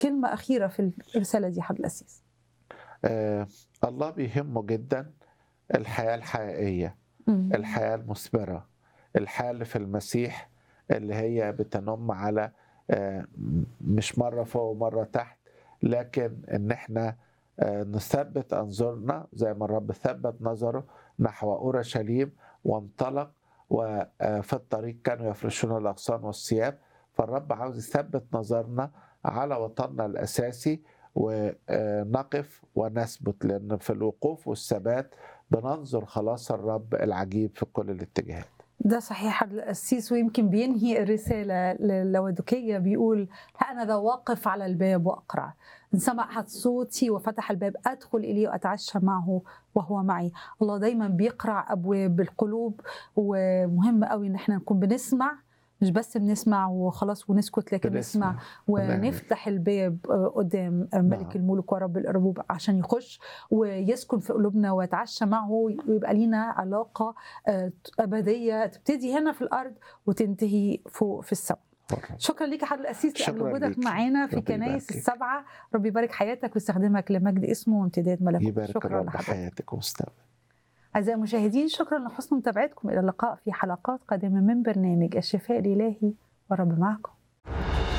كلمه اخيره في الرساله دي حضرتك الاسيس آه الله بيهمه جدا الحياة الحقيقية مم. الحياة المثمرة الحياة اللي في المسيح اللي هي بتنم على آه، مش مرة فوق ومرة تحت لكن ان احنا آه، نثبت انظرنا زي ما الرب ثبت نظره نحو اورشليم وانطلق وفي الطريق كانوا يفرشون الاغصان والثياب فالرب عاوز يثبت نظرنا على وطننا الاساسي ونقف ونثبت لان في الوقوف والثبات بننظر خلاص الرب العجيب في كل الاتجاهات ده صحيح حضرتك القسيس ويمكن بينهي الرسالة للودكية بيقول ها أنا ذا واقف على الباب وأقرع إن سمع أحد صوتي وفتح الباب أدخل إليه وأتعشى معه وهو معي الله دايما بيقرع أبواب القلوب ومهم قوي إن احنا نكون بنسمع مش بس بنسمع وخلاص ونسكت لكن نسمع ونفتح الباب قدام ملك نعم. الملوك ورب الأربوب عشان يخش ويسكن في قلوبنا ويتعشى معه ويبقى لينا علاقة آه، أبدية تبتدي هنا في الأرض وتنتهي فوق في السماء شكرا ليك يا حضرتك الأسيس لأن شكراً وجودك ليك. معانا في ربي كنايس يباركك. السبعة ربي يبارك حياتك ويستخدمك لمجد اسمه وامتداد ملكوته يبارك شكرا الرب لحضرتك حياتك ومستقبلك أعزائي المشاهدين شكرا لحسن متابعتكم إلى اللقاء في حلقات قادمة من برنامج الشفاء الإلهي والرب معكم